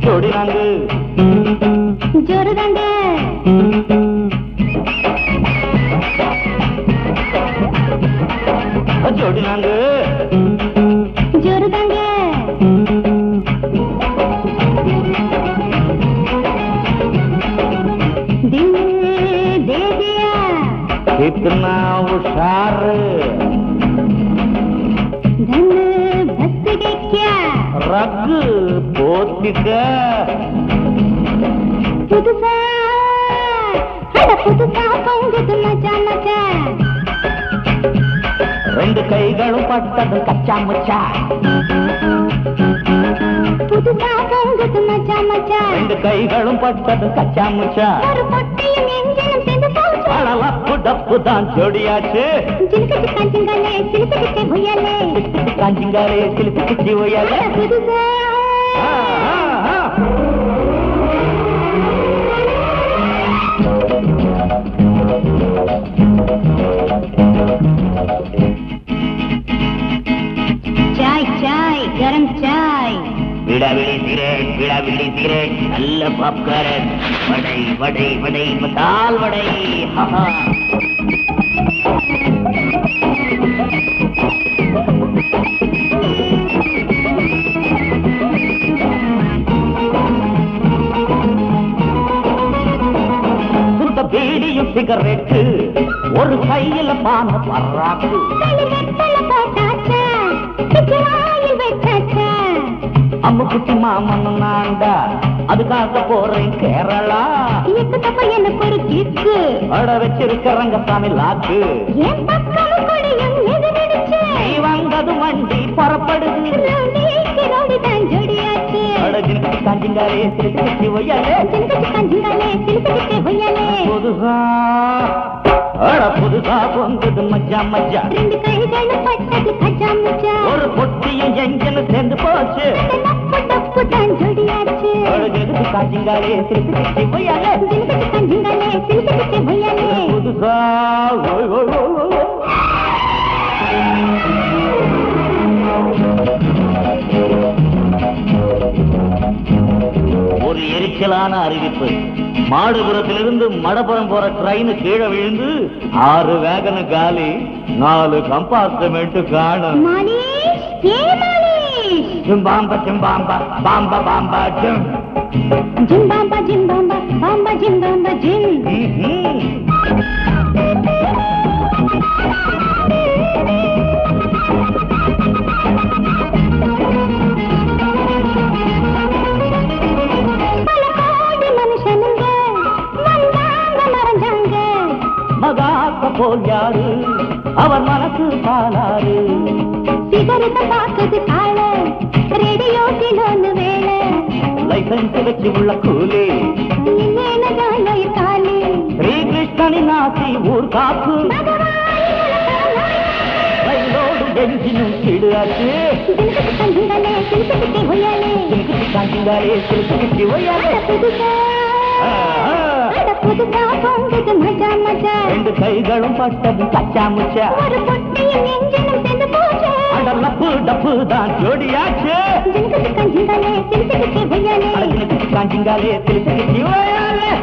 ஜோடி நாங்கு ஜோருதாங்க ஜோடி நாங்கு ஜோருதாங்க दिल दे दिया कितना उशार धन बस के क्या रग போத்திக்க புதுசா அட புதுசா பொங்குது மச்சா மச்சா ரெண்டு கைகளும் பட்டது கச்சா முச்சா புதுசா பொங்குது மச்சா மச்சா ரெண்டு கைகளும் பட்டது கச்சா முச்சா ஒரு பொட்டையும் எஞ்சினும் சேர்ந்து போச்சு அழலப்பு டப்பு தான் ஜோடியாச்சு ஜிலுக்கட்டு காஞ்சிங்காலே சிலுக்கட்டு புயலே காஞ்சிங்காலே சிலுக்கு ஜீவையால புதுசா चाय चाय गरम चाय விடாவிடி சிகரெட் விடாவிடி சிகரெட் நல்ல பாப்காரன் வடை வடை வடை மசால் வடை ஹஹா. சுத்த பீடியும் சிகரெட்டு ஒரு கையில பான பர்றாக்கு வெத்தல போட்டாச்சா வாயில் வச்சாச்சா அம்மு குட்டி மாமன் நான்டா அதுக்காக போறேன் கேரளா எக்கு தப்ப எனக்கு ஒரு கிக்கு அட வச்சிருக்க ரங்கசாமி லாக்கு என் பக்கம் கொடியும் எது நடிச்சு நீ வந்தது வண்டி புறப்படுது ரவுடிக்கு ரவுடி தான் ஜோடியாச்சு அட ஜினுக்கு காஞ்சிங்காலே சிரிச்சு வையாலே சிலுக்கட்டு காஞ்சிங்காலே சிலுக்கட்டு புயலே புதுசா அட புதுசா பொங்குது மஜா மஜா ரெண்டு கைகளும் பட்டது கஜா முஜா ஒரு பொட்டியும் எங்கன்னு சேர்ந்து போச்சு நப்பு டப்பு தான் ஜோடியாச்சு அட ஜினுக்கு காஞ்சிங்காலே சிரிச்சு வையாலே சிலுக்கட்டு காஞ்சிங்காலே சிலுக்கட்டு புயலே புதுசா ஓய் ஓய் ஓய் ஓய் ஓய். ஒரு எரிச்சலான அறிவிப்பு மாடுபுரத்திலிருந்து மடப்புறம் போற ட்ரெயின் கீழே விழுந்து ஆறு வேகன காலி நாலு கம்பார்ட்மெண்ட் காணும் மாலிஷ் ஏ மாலிஷ் சிம்பாம்ப சிம்பாம்பா பாம்பா பாம்பா ஜிம் ஜிம் பாம்பா ஜிம் பாம்பா பாம்பா ஜிம் பாம்பா ஜிம் ம்ஹும். பல கோடி மனுஷனுங்க வந்தாங்க மறைஞ்சாங்க மகாக்க போல் யாரு அவர் மனசு பாலாறு சிகரத்தை பார்க்குது கால ரேடியோ கிலோன்னு வேலை லைசன்ஸ் வச்சு உள்ள கூலி இல்லேனதாலோ காலி ஸ்ரீகிருஷ்ணனின் ஆசி ஊர் காப்பு ரயிலோடு எஞ்சினும் கிடாச்சு சிலுக்கட்டு கஞ்சிங்களே சிலுக்கட்டு உயலே காஞ்சிங்காலே சிறுசுக்கு ஒய்யாலே அட புதுசா அட புதுசா பொங்குது மஜா மஜா ரெண்டு கைகளும் பட்டது கச்சா முச்சா ஒரு பொட்டையும் எஞ்சினும் சேர்ந்து போச்சு அட லப்பு டப்பு தான் ஜோடியாச்சு சிலுக்கட்டு கஞ்சிங்களே சிலுக்கட்டு உயலே காஞ்சிங்காலே சிறுசுக்கு ஒய்யாலே